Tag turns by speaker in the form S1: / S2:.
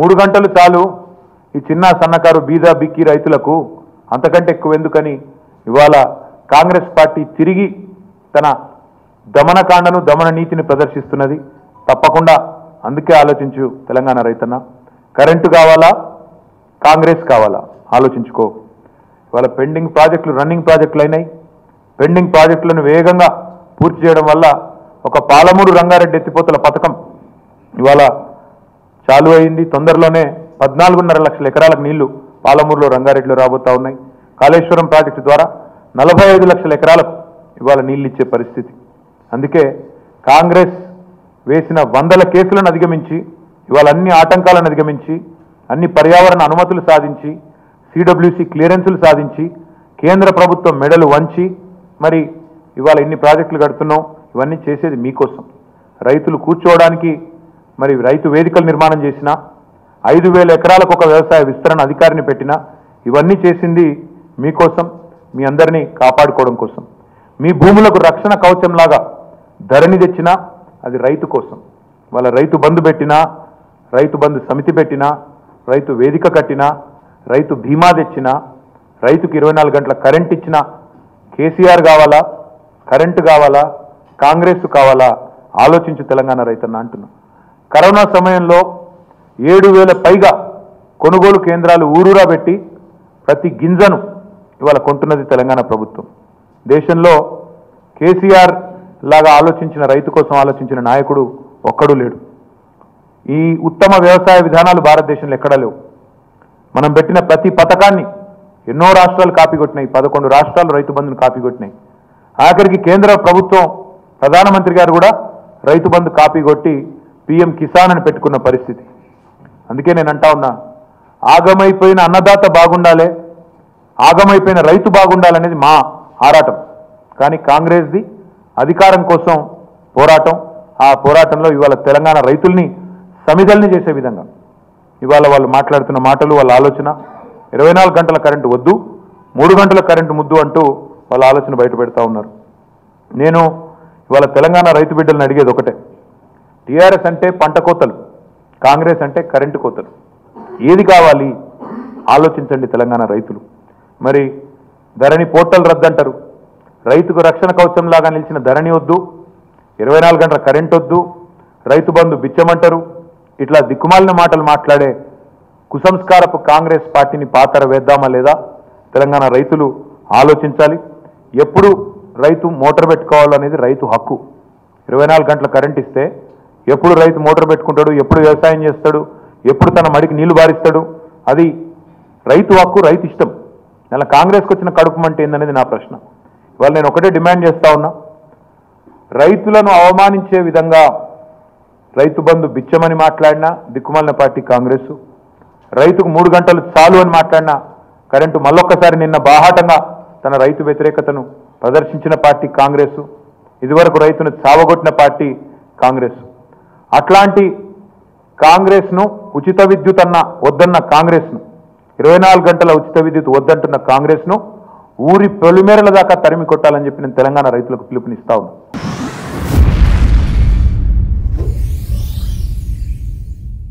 S1: మూడు గంటలు చాలు ఈ చిన్న సన్నకారు బీద బిక్కి రైతులకు అంతకంటే ఎక్కువ ఎందుకని ఇవాళ కాంగ్రెస్ పార్టీ తిరిగి తన దమనకాండను దమన నీతిని ప్రదర్శిస్తున్నది తప్పకుండా అందుకే ఆలోచించు తెలంగాణ రైతన్న కరెంటు కావాలా కాంగ్రెస్ కావాలా ఆలోచించుకో ఇవాళ పెండింగ్ ప్రాజెక్టులు రన్నింగ్ ప్రాజెక్టులు అయినాయి పెండింగ్ ప్రాజెక్టులను వేగంగా పూర్తి చేయడం వల్ల ఒక పాలమూరు రంగారెడ్డి ఎత్తిపోతల పథకం ఇవాళ చాలు అయింది తొందరలోనే పద్నాలుగున్నర లక్షల ఎకరాలకు నీళ్లు పాలమూరులో రంగారెడ్డిలో రాబోతా ఉన్నాయి కాళేశ్వరం ప్రాజెక్టు ద్వారా నలభై ఐదు లక్షల ఎకరాలకు ఇవాళ నీళ్లు ఇచ్చే పరిస్థితి అందుకే కాంగ్రెస్ వేసిన వందల కేసులను అధిగమించి ఇవాళ అన్ని ఆటంకాలను అధిగమించి అన్ని పర్యావరణ అనుమతులు సాధించి సిడబ్ల్యూసి క్లియరెన్సులు సాధించి కేంద్ర ప్రభుత్వం మెడలు వంచి మరి ఇవాళ ఇన్ని ప్రాజెక్టులు కడుతున్నాం ఇవన్నీ చేసేది మీకోసం రైతులు కూర్చోవడానికి మరి రైతు వేదికలు నిర్మాణం చేసిన ఐదు వేల ఎకరాలకు ఒక వ్యవసాయ విస్తరణ అధికారిని పెట్టిన ఇవన్నీ చేసింది మీకోసం మీ అందరినీ కాపాడుకోవడం కోసం మీ భూములకు రక్షణ కవచంలాగా ధరణి తెచ్చినా అది రైతు కోసం వాళ్ళ రైతు బంధు పెట్టినా రైతు బంధు సమితి పెట్టినా రైతు వేదిక కట్టినా రైతు బీమా తెచ్చినా రైతుకు ఇరవై నాలుగు గంటల కరెంట్ ఇచ్చినా కేసీఆర్ కావాలా కరెంటు కావాలా కాంగ్రెస్ కావాలా ఆలోచించు తెలంగాణ రైతన్న అంటున్నా కరోనా సమయంలో ఏడు వేల పైగా కొనుగోలు కేంద్రాలు ఊరూరా పెట్టి ప్రతి గింజను ఇవాళ కొంటున్నది తెలంగాణ ప్రభుత్వం దేశంలో కేసీఆర్ లాగా ఆలోచించిన రైతు కోసం ఆలోచించిన నాయకుడు ఒక్కడూ లేడు ఈ ఉత్తమ వ్యవసాయ విధానాలు భారతదేశంలో ఎక్కడా లేవు మనం పెట్టిన ప్రతి పథకాన్ని ఎన్నో రాష్ట్రాలు కాపీ కొట్టినాయి పదకొండు రాష్ట్రాలు రైతు బంధును కాపీ కొట్టినాయి ఆఖరికి కేంద్ర ప్రభుత్వం ప్రధానమంత్రి గారు కూడా రైతు బంధు కాపీ కొట్టి పిఎం కిసాన్ అని పెట్టుకున్న పరిస్థితి అందుకే నేను అంటా ఉన్నా ఆగమైపోయిన అన్నదాత బాగుండాలే ఆగమైపోయిన రైతు బాగుండాలనేది మా ఆరాటం కానీ కాంగ్రెస్ది అధికారం కోసం పోరాటం ఆ పోరాటంలో ఇవాళ తెలంగాణ రైతుల్ని సమిధల్ని చేసే విధంగా ఇవాళ వాళ్ళు మాట్లాడుతున్న మాటలు వాళ్ళ ఆలోచన ఇరవై నాలుగు గంటల కరెంటు వద్దు మూడు గంటల కరెంటు ముద్దు అంటూ వాళ్ళ ఆలోచన బయట పెడతా ఉన్నారు నేను ఇవాళ తెలంగాణ రైతు బిడ్డలను అడిగేది ఒకటే టీఆర్ఎస్ అంటే పంట కోతలు కాంగ్రెస్ అంటే కరెంటు కోతలు ఏది కావాలి ఆలోచించండి తెలంగాణ రైతులు మరి ధరణి పోర్టల్ రద్దంటారు రైతుకు రక్షణ కవచంలాగా నిలిచిన ధరణి వద్దు ఇరవై నాలుగు గంటల కరెంట్ వద్దు రైతు బంధు బిచ్చమంటారు ఇట్లా దిక్కుమాలిన మాటలు మాట్లాడే కుసంస్కారపు కాంగ్రెస్ పార్టీని పాతర వేద్దామా లేదా తెలంగాణ రైతులు ఆలోచించాలి ఎప్పుడు రైతు మోటార్ పెట్టుకోవాలనేది రైతు హక్కు ఇరవై నాలుగు గంటల కరెంట్ ఇస్తే ఎప్పుడు రైతు మోటార్ పెట్టుకుంటాడు ఎప్పుడు వ్యవసాయం చేస్తాడు ఎప్పుడు తన మడికి నీళ్లు బారిస్తాడు అది రైతు హక్కు రైతు ఇష్టం అలా కాంగ్రెస్కి వచ్చిన కడుపు మంట ఏందనేది నా ప్రశ్న ఇవాళ నేను ఒకటే డిమాండ్ చేస్తా ఉన్నా రైతులను అవమానించే విధంగా రైతు బంధు బిచ్చమని మాట్లాడినా దిక్కుమాలిన పార్టీ కాంగ్రెస్ రైతుకు మూడు గంటలు చాలు అని మాట్లాడినా కరెంటు మళ్ళొక్కసారి నిన్న బాహాటంగా తన రైతు వ్యతిరేకతను ప్రదర్శించిన పార్టీ కాంగ్రెస్ ఇదివరకు రైతును చావగొట్టిన పార్టీ కాంగ్రెస్ అట్లాంటి కాంగ్రెస్ను ఉచిత విద్యుత్ అన్న వద్దన్న కాంగ్రెస్ను ఇరవై నాలుగు గంటల ఉచిత విద్యుత్ వద్దంటున్న కాంగ్రెస్ను ఊరి పొలిమేరల దాకా తరిమి కొట్టాలని చెప్పి నేను తెలంగాణ రైతులకు పిలుపునిస్తా ఉన్నాను